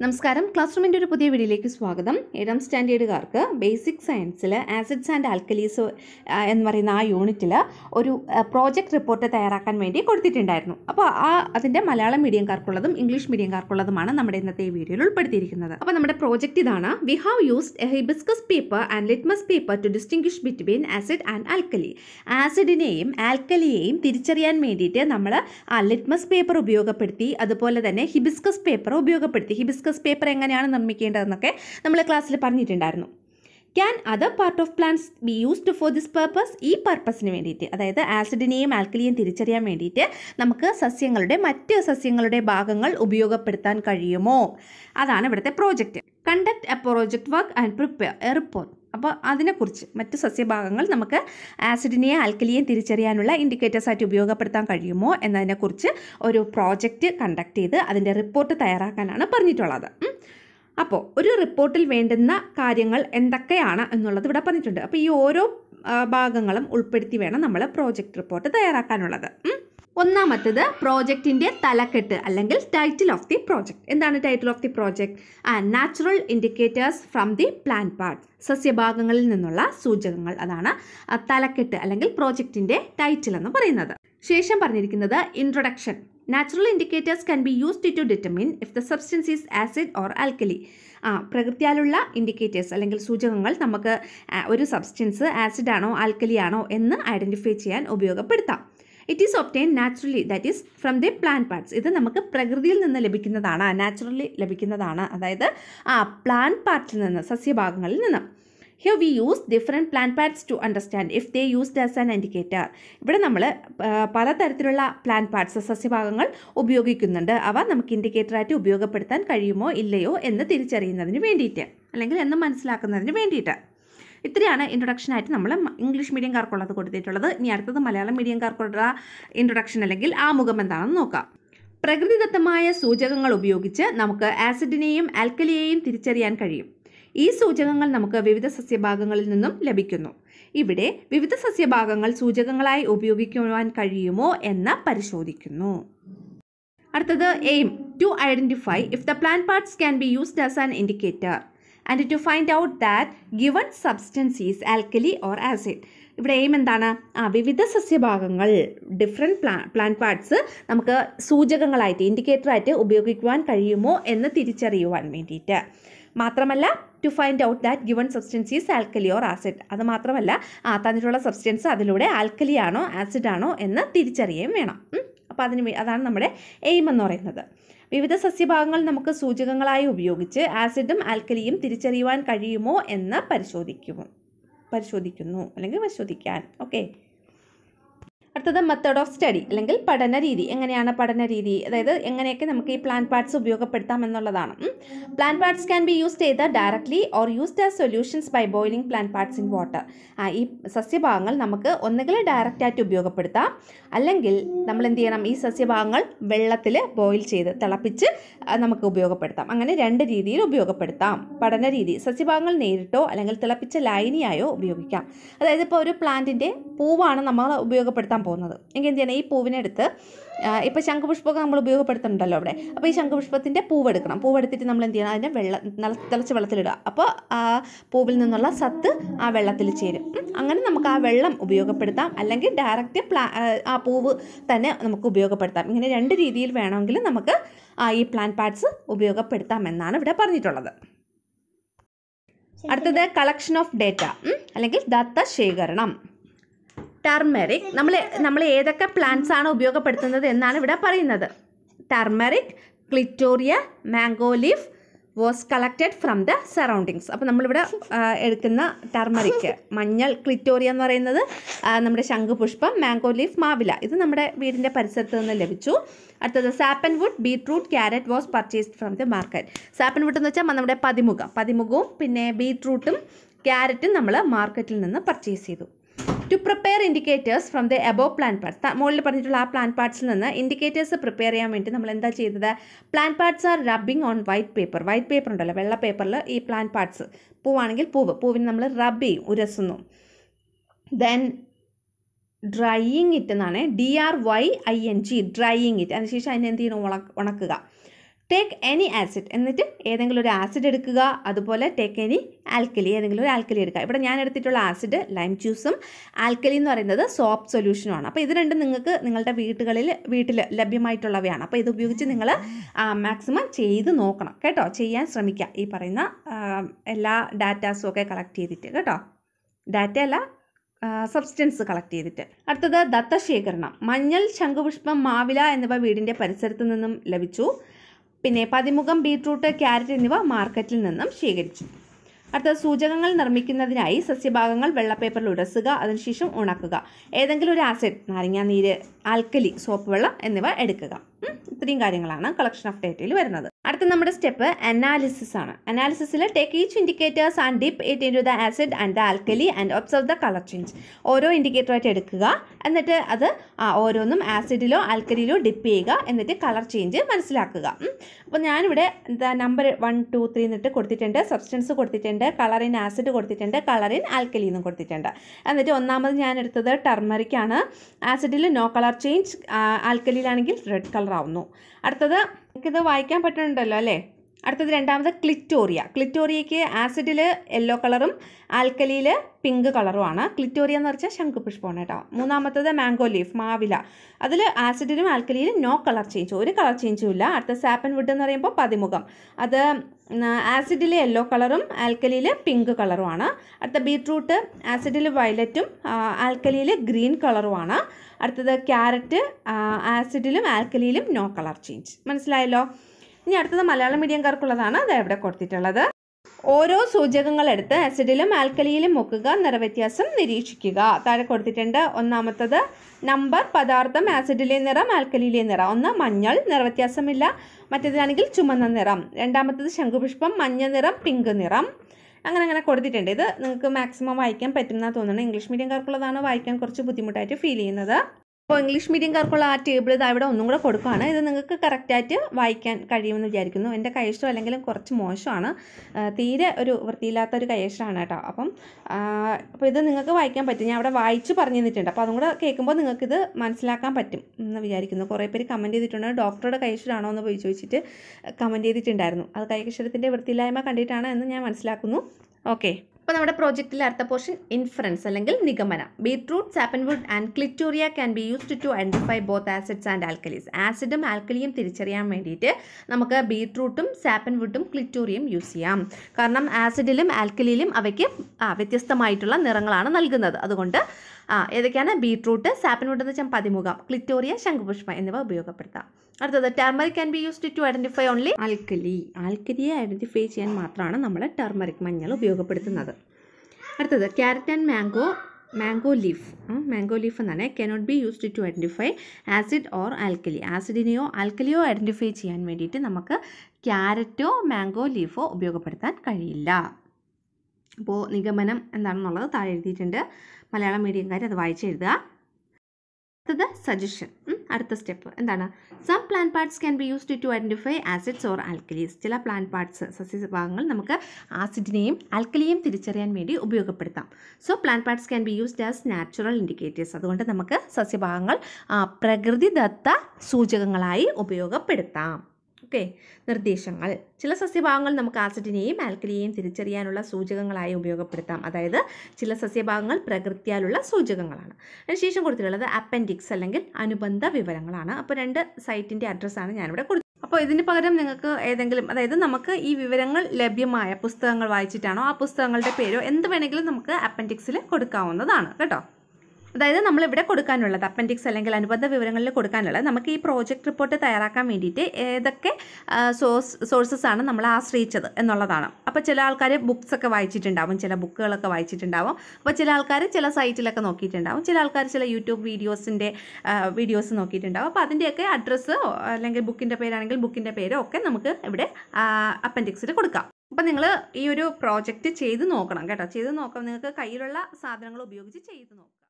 നമസ്കാരം ക്ലാസ് റൂമിൻ്റെ ഒരു പുതിയ വീഡിയോയിലേക്ക് സ്വാഗതം ഏഴാം സ്റ്റാൻഡേർഡുകാർക്ക് ബേസിക് സയൻസിൽ ആസിഡ്സ് ആൻഡ് ആൽക്കലീസ് എന്ന് പറയുന്ന ആ യൂണിറ്റിൽ ഒരു പ്രോജക്റ്റ് റിപ്പോർട്ട് തയ്യാറാക്കാൻ വേണ്ടി കൊടുത്തിട്ടുണ്ടായിരുന്നു അപ്പോൾ ആ അതിൻ്റെ മലയാളം മീഡിയംകാർക്കുള്ളതും ഇംഗ്ലീഷ് മീഡിയംകാർക്കുള്ളതുമാണ് നമ്മുടെ ഇന്നത്തെ ഈ വീഡിയോയിൽ ഉൾപ്പെടുത്തിയിരിക്കുന്നത് അപ്പോൾ നമ്മുടെ പ്രോജക്റ്റ് ഇതാണ് we have used a hibiscus paper and litmus paper to distinguish between acid and alkali ആസിഡിനെയും ആൽക്കലിയെയും തിരിച്ചറിയാൻ വേണ്ടിയിട്ട് നമ്മൾ ആ ലിറ്റ്മസ് പേപ്പർ ഉപയോഗപ്പെടുത്തി അതുപോലെ തന്നെ ഹിബിസ്കസ് പേപ്പർ ഉപയോഗപ്പെടുത്തി ഹിബിസ്കസ് പേപ്പർ എങ്ങനെയാണ് നിർമ്മിക്കേണ്ടതെന്നൊക്കെ നമ്മൾ ക്ലാസ്സിൽ പറഞ്ഞിട്ടുണ്ടായിരുന്നു can other part of plants be used for this purpose ഈ പർപ്പസിന് വേണ്ടിയിട്ട് അതായത് ആസിഡിനെയും ആൽക്കലിയെയും തിരിച്ചറിയാൻ വേണ്ടിയിട്ട് നമുക്ക് സസ്യങ്ങളുടെ മറ്റ് സസ്യങ്ങളുടെ ഭാഗങ്ങൾ ഉപയോഗപ്പെടുത്താൻ കഴിയുമോ അതാണ് ഇവിടുത്തെ project conduct a project work and prepare a report അപ്പോൾ അതിനെക്കുറിച്ച് മറ്റ് സസ്യഭാഗങ്ങൾ നമുക്ക് ആസിഡിനെയും ആൽക്കലിയെയും തിരിച്ചറിയാനുള്ള ഇൻഡിക്കേറ്റേഴ്സ് ആയിട്ട് ഉപയോഗപ്പെടുത്താൻ കഴിയുമോ എന്നതിനെക്കുറിച്ച് ഒരു പ്രോജക്റ്റ് കണ്ടക്ട് ചെയ്ത് അതിൻ്റെ റിപ്പോർട്ട് തയ്യാറാക്കാനാണ് പറഞ്ഞിട്ടുള്ളത് ഉം. അപ്പോൾ ഒരു റിപ്പോർട്ടിൽ വേണ്ടുന്ന കാര്യങ്ങൾ എന്തൊക്കെയാണ് എന്നുള്ളത് ഇവിടെ പറഞ്ഞിട്ടുണ്ട് അപ്പോൾ ഈ ഓരോ ആ, ഭാഗങ്ങളും ഉൾപ്പെടുത്തി വേണം നമ്മൾ പ്രോജക്റ്റ് റിപ്പോർട്ട് തയ്യാറാക്കാനുള്ളത് ഉം. ഒന്നാമത്തത് പ്രോജക്റ്റിൻ്റെ തലക്കെട്ട് അല്ലെങ്കിൽ ടൈറ്റിൽ ഓഫ് ദി പ്രോജക്റ്റ് എന്താണ് ടൈറ്റിൽ ഓഫ് ദി പ്രോജക്റ്റ് ആ natural indicators from the plant part സസ്യഭാഗങ്ങളിൽ നിന്നുള്ള സൂചകങ്ങൾ അതാണ് ആ തലക്കെട്ട് അല്ലെങ്കിൽ പ്രോജക്റ്റിൻ്റെ ടൈറ്റിൽ എന്ന് പറയുന്നത് ശേഷം പറഞ്ഞിരിക്കുന്നത് introduction natural indicators can be used to determine if the substance is acid or alkali ആ പ്രകൃതിയാലുള്ള ഇൻഡിക്കേറ്റേഴ്സ് അല്ലെങ്കിൽ സൂചകങ്ങൾ നമുക്ക് ആ, ഒരു സബ്സ്റ്റൻസ് ആസിഡ് ആണോ ആൽക്കലി ആണോ എന്ന് ഐഡൻറ്റിഫൈ ചെയ്യാൻ ഉപയോഗപ്പെടുത്താം it is obtain naturally that is from the plant parts ഇത് നമുക്ക് പ്രകൃതിയിൽ നിന്ന് ലഭിക്കുന്നതാണ് നാച്ചുറലി ലഭിക്കുന്നതാണ് അതായത് ആ പ്ലാൻ പാർട്ടിൽ നിന്ന് സസ്യഭാഗങ്ങളിൽ നിന്ന് here we use different plant parts to understand if they used as an indicator ഇവിടെ നമ്മൾ പലതരത്തിലുള്ള പ്ലാൻ പാർട്സ് സസ്യഭാഗങ്ങൾ ഉപയോഗിക്കുന്നുണ്ട് അവ നമുക്ക് ഇൻഡിക്കേറ്ററായിട്ട് ഉപയോഗപ്പെടുത്താൻ കഴിയുമോ ഇല്ലയോ എന്ന് തിരിച്ചറിയുന്നതിന് വേണ്ടിയിട്ട് അല്ലെങ്കിൽ എന്ന് മനസ്സിലാക്കുന്നതിന് വേണ്ടിയിട്ട് ഇത്രയാണ് ഇൻട്രൊഡക്ഷനായിട്ട് നമ്മൾ ഇംഗ്ലീഷ് മീഡിയംകാർക്കുള്ളത് കൊടുത്തിട്ടുള്ളത് ഇനി അടുത്തത് മലയാളം മീഡിയംകാർക്കുള്ള ഇൻട്രൊഡക്ഷൻ അല്ലെങ്കിൽ ആമുഖം എന്താണെന്ന് നോക്കാം പ്രകൃതിദത്തമായ സൂചകങ്ങൾ ഉപയോഗിച്ച് നമുക്ക് ആസിഡിനെയും ആൽക്കലിയെയും തിരിച്ചറിയാൻ കഴിയും ഈ സൂചകങ്ങൾ നമുക്ക് വിവിധ സസ്യഭാഗങ്ങളിൽ നിന്നും ലഭിക്കുന്നു ഇവിടെ വിവിധ സസ്യഭാഗങ്ങൾ സൂചകങ്ങളായി ഉപയോഗിക്കുവാൻ കഴിയുമോ എന്ന് പരിശോധിക്കുന്നു അടുത്തത് aim to identify if the plant parts can be used as an indicator and to find out that given substance is alkali or acid ഇവിടെ എയിം എന്താണ് ആ വിവിധ സസ്യഭാഗങ്ങൾ ഡിഫറെൻറ്റ് പ്ലാ പ്ലാൻ പാർട്സ് നമുക്ക് സൂചകങ്ങളായിട്ട് ഇൻഡിക്കേറ്ററായിട്ട് ഉപയോഗിക്കുവാൻ കഴിയുമോ എന്ന് തിരിച്ചറിയുവാൻ വേണ്ടിയിട്ട് മാത്രമല്ല to find out that given substance is alkali or acid അത് മാത്രമല്ല ആ തന്നിട്ടുള്ള സബ്സ്റ്റൻസ് അതിലൂടെ ആൽക്കലി ആണോ ആസിഡ് ആണോ എന്ന് തിരിച്ചറിയുകയും വേണം അപ്പോൾ അതിന് വേ- അതാണ് നമ്മുടെ എയിം എന്ന് പറയുന്നത് വിവിധ സസ്യഭാഗങ്ങൾ നമുക്ക് സൂചകങ്ങളായി ഉപയോഗിച്ച് ആസിഡും ആൽക്കലിയും തിരിച്ചറിയുവാൻ കഴിയുമോ എന്ന് പരിശോധിക്കുമോ പരിശോധിക്കുന്നു അല്ലെങ്കിൽ പരിശോധിക്കാൻ ഓക്കെ അടുത്തത് മെത്തേഡ് ഓഫ് സ്റ്റഡി അല്ലെങ്കിൽ പഠന രീതി എങ്ങനെയാണ് പഠന രീതി അതായത് എങ്ങനെയൊക്കെ നമുക്ക് ഈ പ്ലാൻ പാർട്സ് ഉപയോഗപ്പെടുത്താം എന്നുള്ളതാണ് plant parts can be used ചെയ്ത് directly or used as solutions by boiling plant parts in water ആ ഈ സസ്യഭാഗങ്ങൾ നമുക്ക് ഒന്നുകിൽ ഡയറക്റ്റ് ആയിട്ട് ഉപയോഗപ്പെടുത്താം അല്ലെങ്കിൽ നമ്മൾ എന്ത് ചെയ്യണം ഈ സസ്യഭാഗങ്ങൾ വെള്ളത്തിൽ ബോയിൽ ചെയ്ത് തിളപ്പിച്ച് ആ, നമുക്ക് ഉപയോഗപ്പെടുത്താം അങ്ങനെ രണ്ട് രീതിയിൽ ഉപയോഗപ്പെടുത്താം പഠന രീതി സസ്യഭാഗങ്ങൾ നേരിട്ടോ അല്ലെങ്കിൽ തിളപ്പിച്ച ലായനിയായോ ഉപയോഗിക്കാം അതായത് ഇപ്പോൾ ഒരു പ്ലാന്റിൻ്റെ പൂവാണ് നമ്മൾ ഉപയോഗപ്പെടുത്താൻ പോകുന്നത് എങ്കിൽ എന്ത് ചെയ്യണം ഈ പൂവിനെടുത്ത് ഇപ്പോൾ ശംഖുപുഷ്പമൊക്കെ നമ്മൾ ഉപയോഗപ്പെടുത്തുന്നുണ്ടല്ലോ അവിടെ അപ്പോൾ ഈ ശംഖുപുഷ്പത്തിൻ്റെ പൂവെടുക്കണം പൂവെടുത്തിട്ട് നമ്മൾ എന്ത് ചെയ്യണം അതിനെ വെള്ള നല- തിളച്ച വെള്ളത്തിലിടുക അപ്പോൾ ആ പൂവിൽ നിന്നുള്ള സത്ത് ആ വെള്ളത്തിൽ ചേരും ഉം. അങ്ങനെ നമുക്ക് ആ വെള്ളം ഉപയോഗപ്പെടുത്താം അല്ലെങ്കിൽ ഡയറക്റ്റ് പ്ലാ ആ പൂവ് തന്നെ നമുക്ക് ഉപയോഗപ്പെടുത്താം ഇങ്ങനെ രണ്ട് രീതിയിൽ വേണമെങ്കിൽ നമുക്ക് ആ ഈ പ്ലാൻ പാർട്സ് ഉപയോഗപ്പെടുത്താം എന്നാണ് ഇവിടെ പറഞ്ഞിട്ടുള്ളത് അടുത്തത് കളക്ഷൻ ഓഫ് ഡേറ്റ അല്ലെങ്കിൽ ദത്ത ശേഖരണം ടർമെറിക് നമ്മൾ നമ്മൾ ഏതൊക്കെ പ്ലാന്റ്സ് ആണ് ഉപയോഗപ്പെടുത്തുന്നത് എന്നാണ് ഇവിടെ പറയുന്നത് turmeric clitoria mango leaf was collected from the surroundings അപ്പോൾ നമ്മളിവിടെ ആ, എടുക്കുന്ന ടർമറിക് മഞ്ഞൾ ക്ലിറ്റോറിയ എന്ന് പറയുന്നത് ആ, നമ്മുടെ ശംഖുപുഷ്പം മാംഗോ ലീഫ് മാവില ഇത് നമ്മുടെ വീടിൻ്റെ പരിസരത്ത് നിന്ന് ലഭിച്ചു അടുത്തത് sappan wood beetroot carrot was purchased from the market sappan wood എന്ന് വെച്ചാൽ നമ്മുടെ പതിമുഖം പതിമുഖവും പിന്നെ ബീട്രൂട്ടും ക്യാരറ്റും നമ്മൾ മാർക്കറ്റിൽ നിന്ന് പർച്ചേസ് ചെയ്തു to prepare indicators from the above plant parts മുകളിൽ പറഞ്ഞിട്ടുള്ള ആ പ്ലാൻ പാർട്സിൽ നിന്ന് ഇൻഡിക്കേറ്റേഴ്സ് പ്രിപ്പയർ ചെയ്യാൻ വേണ്ടി നമ്മൾ എന്താ ചെയ്തത് plant parts are rubbing on white paper white paper ഉണ്ടല്ലോ വെള്ള പേപ്പറിൽ ഈ പ്ലാൻ പാർട്സ് പൂവാണെങ്കിൽ പൂവ് പൂവിന് നമ്മൾ റബ്ബ് ചെയ്യും ഉരസുന്നു ദെൻ ഡ്രൈയിങ് ഇറ്റ് എന്നാണ് D R Y I N G drying it അതിനുശേഷം അതിനെ എന്ത് ചെയ്യണം ഉണ ഉണക്കുക ടേക്ക് എനി ആസിഡ് എന്നിട്ട് ഏതെങ്കിലും ഒരു ആസിഡ് എടുക്കുക അതുപോലെ ടേക്ക് എനി ആൽക്കലി ഏതെങ്കിലും ഒരു ആൽക്കലി എടുക്കുക ഇവിടെ ഞാൻ എടുത്തിട്ടുള്ള ആസിഡ് ലൈം ജ്യൂസും ആൽക്കലി എന്ന് പറയുന്നത് സോപ്പ് സൊല്യൂഷനുമാണ് അപ്പോൾ ഇത് രണ്ടും നിങ്ങൾക്ക് നിങ്ങളുടെ വീട്ടുകളിൽ വീട്ടിൽ ലഭ്യമായിട്ടുള്ളവയാണ് അപ്പോൾ ഇത് ഉപയോഗിച്ച് നിങ്ങൾ മാക്സിമം ചെയ്ത് നോക്കണം കേട്ടോ ചെയ്യാൻ ശ്രമിക്കുക ഈ പറയുന്ന ആ, എല്ലാ ഡാറ്റാസും ഒക്കെ കളക്ട് ചെയ്തിട്ട് കേട്ടോ ഡാറ്റ അല്ല സബ്സ്റ്റൻസ് കളക്ട് ചെയ്തിട്ട് അടുത്തത് ദത്തശേഖരണം മഞ്ഞൾ ശംഖുപുഷ്പം മാവില എന്നിവ വീടിൻ്റെ പരിസരത്ത് നിന്നും ലഭിച്ചു പിന്നെ പതിമുഖം ബീട്രൂട്ട് ക്യാരറ്റ് എന്നിവ മാർക്കറ്റിൽ നിന്നും ശേഖരിച്ചു അടുത്ത സൂചകങ്ങൾ നിർമ്മിക്കുന്നതിനായി സസ്യഭാഗങ്ങൾ വെള്ളപ്പേപ്പറിൽ ഉരസുക അതിനുശേഷം ഉണക്കുക ഏതെങ്കിലും ഒരു ആസിഡ് നാരങ്ങാനീര് ആൽക്കലി സോപ്പ് വെള്ളം എന്നിവ എടുക്കുക ഉം, ഇത്രയും കാര്യങ്ങളാണ് കളക്ഷൻ ഓഫ് ഡേറ്റയിൽ വരുന്നത് അടുത്ത നമ്മുടെ സ്റ്റെപ്പ് അനാലിസിസ് ആണ് അനാലിസിസിൽ take each indicators and dip it into the acid and the alkali and observe the colour change ഓരോ ഇൻഡിക്കേറ്ററായിട്ട് എടുക്കുക എന്നിട്ട് അത് ആ ഓരോന്നും ആസിഡിലോ ആൽക്കലിയിലോ ഡിപ്പ് ചെയ്യുക എന്നിട്ട് കളർ ചേഞ്ച് മനസ്സിലാക്കുക അപ്പോൾ ഞാനിവിടെ എന്താ നമ്പർ വൺ ടു ത്രീ എന്നിട്ട് കൊടുത്തിട്ടുണ്ട് സബ്സ്റ്റൻസ് കൊടുത്തിട്ടുണ്ട് കളർ ഇൻ ആസിഡ് കൊടുത്തിട്ടുണ്ട് കളർ ഇൻ ആൽക്കലി എന്നും കൊടുത്തിട്ടുണ്ട് എന്നിട്ട് ഒന്നാമത് ഞാൻ എടുത്തത് ടർമറിക് ആണ് ആസിഡിൽ നോ കളർ ചേഞ്ച് ആൽക്കലിയിലാണെങ്കിൽ റെഡ് കളർ ആവുന്നു അടുത്തത് എനിക്കിത് വായിക്കാൻ പറ്റുന്നുണ്ടല്ലോ അല്ലേ അടുത്തത് രണ്ടാമത് ക്ലിറ്റോറിയ ക്ലിറ്റോറിയയ്ക്ക് ആസിഡിൽ യെല്ലോ കളറും ആൽക്കലിയിൽ പിങ്ക് കളറുമാണ് ക്ലിറ്റോറിയ എന്ന് പറഞ്ഞാൽ ശംഖുപുഷ്പമാണ് കേട്ടോ മൂന്നാമത്തത് മാംഗോ ലീഫ് മാവില അതിൽ ആസിഡിലും ആൽക്കലിയിലും നോ കളർ ചേഞ്ച് ഒരു കളർ ചേഞ്ചും ഇല്ല അടുത്ത സാപ്പൻ വുഡ് എന്ന് പറയുമ്പോൾ പതിമുഖം അത് ആസിഡിൽ യെല്ലോ കളറും ആൽക്കലിയിൽ പിങ്ക് കളറുമാണ് അടുത്ത ബീട്രൂട്ട് ആസിഡിൽ വയലറ്റും ആൽക്കലിയിൽ ഗ്രീൻ കളറുമാണ് അടുത്തത് ക്യാരറ്റ് ആസിഡിലും ആൽക്കലിയിലും നോ കളർ ചേഞ്ച് മനസ്സിലായല്ലോ ഇനി അടുത്തത് മലയാളം മീഡിയംകാർക്കുള്ളതാണ് അത് എവിടെ കൊടുത്തിട്ടുള്ളത് ഓരോ സൂചകങ്ങൾ എടുത്ത് ആസിഡിലും ആൽക്കലിയിലും മുക്കുക നിറവ്യത്യാസം നിരീക്ഷിക്കുക താഴെ കൊടുത്തിട്ടുണ്ട് ഒന്നാമത്തത് നമ്പർ പദാർത്ഥം ആസിഡിലെ നിറം ആൽക്കലിയിലെ നിറം ഒന്ന് മഞ്ഞൾ നിറവ്യത്യാസമില്ല മറ്റേതാണെങ്കിൽ ചുമന്ന നിറം രണ്ടാമത്തത് ശംഖുപുഷ്പം മഞ്ഞ നിറം പിങ്ക് നിറം അങ്ങനെ അങ്ങനെ കൊടുത്തിട്ടുണ്ട് ഇത് നിങ്ങൾക്ക് മാക്സിമം വായിക്കാൻ പറ്റുമെന്നാണ് തോന്നുന്നത് ഇംഗ്ലീഷ് മീഡിയംകാർക്കുള്ളതാണ് വായിക്കാൻ കുറച്ച് ബുദ്ധിമുട്ടായിട്ട് ഫീൽ ചെയ്യുന്നത് അപ്പോൾ ഇംഗ്ലീഷ് മീഡിയംകാർക്കുള്ള ആ ടേബിൾ ഇത് അവിടെ ഒന്നും കൂടെ കൊടുക്കുകയാണ് ഇത് നിങ്ങൾക്ക് കറക്റ്റായിട്ട് വായിക്കാൻ കഴിയുമെന്ന് വിചാരിക്കുന്നു എൻ്റെ കൈഷ്ടം അല്ലെങ്കിലും കുറച്ച് മോശമാണ് ആ, തീരെ ഒരു വൃത്തിയില്ലാത്ത ഒരു കൈഷ്ടമാണ് കേട്ടോ അപ്പം ആ, അപ്പോൾ ഇത് നിങ്ങൾക്ക് വായിക്കാൻ പറ്റും ഞാൻ അവിടെ വായിച്ച് പറഞ്ഞു തന്നിട്ടുണ്ട് അപ്പോൾ അതും കൂടെ കേൾക്കുമ്പോൾ നിങ്ങൾക്കിത് മനസ്സിലാക്കാൻ പറ്റും എന്ന് വിചാരിക്കുന്നു കുറേ പേര് കമൻറ്റ് ചെയ്തിട്ടുണ്ട് ഡോക്ടറുടെ കൈഷ്ടമാണോ എന്ന് പോയി ചോദിച്ചിട്ട് കമൻറ്റ് ചെയ്തിട്ടുണ്ടായിരുന്നു അത് കൈകക്ഷരത്തിൻ്റെ വൃത്തിയില്ലായ്മ കണ്ടിട്ടാണ് എന്ന് ഞാൻ മനസ്സിലാക്കുന്നു ഓക്കെ അപ്പോൾ നമ്മുടെ പ്രോജക്റ്റിലെ അടുത്ത പോർഷൻ ഇൻഫറൻസ് അല്ലെങ്കിൽ നിഗമനം beetroot sappan wood and clitoria can be used to identify both acids and alkalis ആസിഡും ആൽക്കലിയും തിരിച്ചറിയാൻ വേണ്ടിയിട്ട് നമുക്ക് ബീട്രൂട്ടും സാപ്പൻവുഡും ക്ലിറ്റോറിയം യൂസ് ചെയ്യാം കാരണം ആസിഡിലും ആൽക്കലിയിലും അവയ്ക്ക് ആ, വ്യത്യസ്തമായിട്ടുള്ള നിറങ്ങളാണ് നൽകുന്നത് അതുകൊണ്ട് ആ ഏതൊക്കെയാണ് ബീട്രൂട്ട് സാപ്പൻവുഡ് എന്ന് വെച്ചാൽ പതിമുഖം ക്ലിറ്റോറിയ ശംഖുപുഷ്പം എന്നിവ ഉപയോഗപ്പെടുത്താം അടുത്തത് turmeric can be used to identify only alkali ആൽക്കലിയെ ഐഡൻറ്റിഫൈ ചെയ്യാൻ മാത്രമാണ് നമ്മൾ ടർമറിക് മഞ്ഞൾ ഉപയോഗപ്പെടുത്തുന്നത് അടുത്തത് carrot and mango mango leaf mango leaf എന്നാണ് cannot be used to identify acid or alkali ആസിഡിനെയോ ആൽക്കലിയോ ഐഡൻറ്റിഫൈ ചെയ്യാൻ വേണ്ടിയിട്ട് നമുക്ക് ക്യാരറ്റോ മാംഗോ ലീഫോ ഉപയോഗപ്പെടുത്താൻ കഴിയില്ല അപ്പോൾ നിഗമനം എന്താണെന്നുള്ളത് താഴെ എഴുതിയിട്ടുണ്ട് മലയാളം മീഡിയംകാർ അത് വായിച്ചെഴുതുക അടുത്തത് സജഷൻ അടുത്ത സ്റ്റെപ്പ് എന്താണ് some plant parts can be used to identify acids or alkalis ചില പ്ലാൻ പാർട്സ് സസ്യഭാഗങ്ങൾ നമുക്ക് ആസിഡിനെയും ആൽക്കലിയെയും തിരിച്ചറിയാൻ വേണ്ടി ഉപയോഗപ്പെടുത്താം so plant parts can be used as natural indicators അതുകൊണ്ട് നമുക്ക് സസ്യഭാഗങ്ങൾ ആ, പ്രകൃതിദത്ത സൂചകങ്ങളായി ഉപയോഗപ്പെടുത്താം ഓക്കെ നിർദ്ദേശങ്ങൾ ചില സസ്യഭാഗങ്ങൾ നമുക്ക് ആസിഡിനെയും ആൽക്കലിയെയും തിരിച്ചറിയാനുള്ള സൂചകങ്ങളായി ഉപയോഗപ്പെടുത്താം അതായത് ചില സസ്യഭാഗങ്ങൾ പ്രകൃതിയാലുള്ള സൂചകങ്ങളാണ് അതിനുശേഷം കൊടുത്തിട്ടുള്ളത് അപ്പൻഡിക്സ് അല്ലെങ്കിൽ അനുബന്ധ വിവരങ്ങളാണ് അപ്പോൾ രണ്ട് സൈറ്റിൻ്റെ അഡ്രസ്സാണ് ഞാനിവിടെ കൊടുത്തത് അപ്പോൾ ഇതിന് പകരം നിങ്ങൾക്ക് ഏതെങ്കിലും അതായത് നമുക്ക് ഈ വിവരങ്ങൾ ലഭ്യമായ പുസ്തകങ്ങൾ വായിച്ചിട്ടാണോ ആ പുസ്തകങ്ങളുടെ പേരോ എന്ത് വേണമെങ്കിലും നമുക്ക് അപ്പൻഡിക്സിൽ കൊടുക്കാവുന്നതാണ് കേട്ടോ അതായത് നമ്മളിവിടെ കൊടുക്കാനുള്ളത് അപ്പൻഡിക്സ് അല്ലെങ്കിൽ അനുബന്ധ വിവരങ്ങളിൽ കൊടുക്കാനുള്ളത് നമുക്ക് ഈ പ്രോജക്റ്റ് റിപ്പോർട്ട് തയ്യാറാക്കാൻ വേണ്ടിയിട്ട് ഏതൊക്കെ സോഴ്സ് സോഴ്സസ് ആണ് നമ്മൾ ആശ്രയിച്ചത് എന്നുള്ളതാണ് അപ്പോൾ ചില ആൾക്കാർ ബുക്സ് ഒക്കെ വായിച്ചിട്ടുണ്ടാവും ചില ബുക്കുകളൊക്കെ വായിച്ചിട്ടുണ്ടാവും അപ്പോൾ ചില ആൾക്കാർ ചില സൈറ്റിലൊക്കെ നോക്കിയിട്ടുണ്ടാവും ചില ആൾക്കാർ ചില യൂട്യൂബ് വീഡിയോസിൻ്റെ വീഡിയോസ് നോക്കിയിട്ടുണ്ടാവും അപ്പോൾ അതിൻ്റെയൊക്കെ അഡ്രസ്സ് അല്ലെങ്കിൽ ബുക്കിൻ്റെ പേരാണെങ്കിൽ ബുക്കിൻ്റെ പേരോ ഒക്കെ നമുക്ക് ഇവിടെ അപ്പൻഡിക്സിൽ കൊടുക്കാം അപ്പം നിങ്ങൾ ഈ ഒരു പ്രോജക്റ്റ് ചെയ്ത് നോക്കണം കേട്ടോ ചെയ്ത് നോക്കാം നിങ്ങൾക്ക് കയ്യിലുള്ള സാധനങ്ങൾ ഉപയോഗിച്ച് ചെയ്ത് നോക്കാം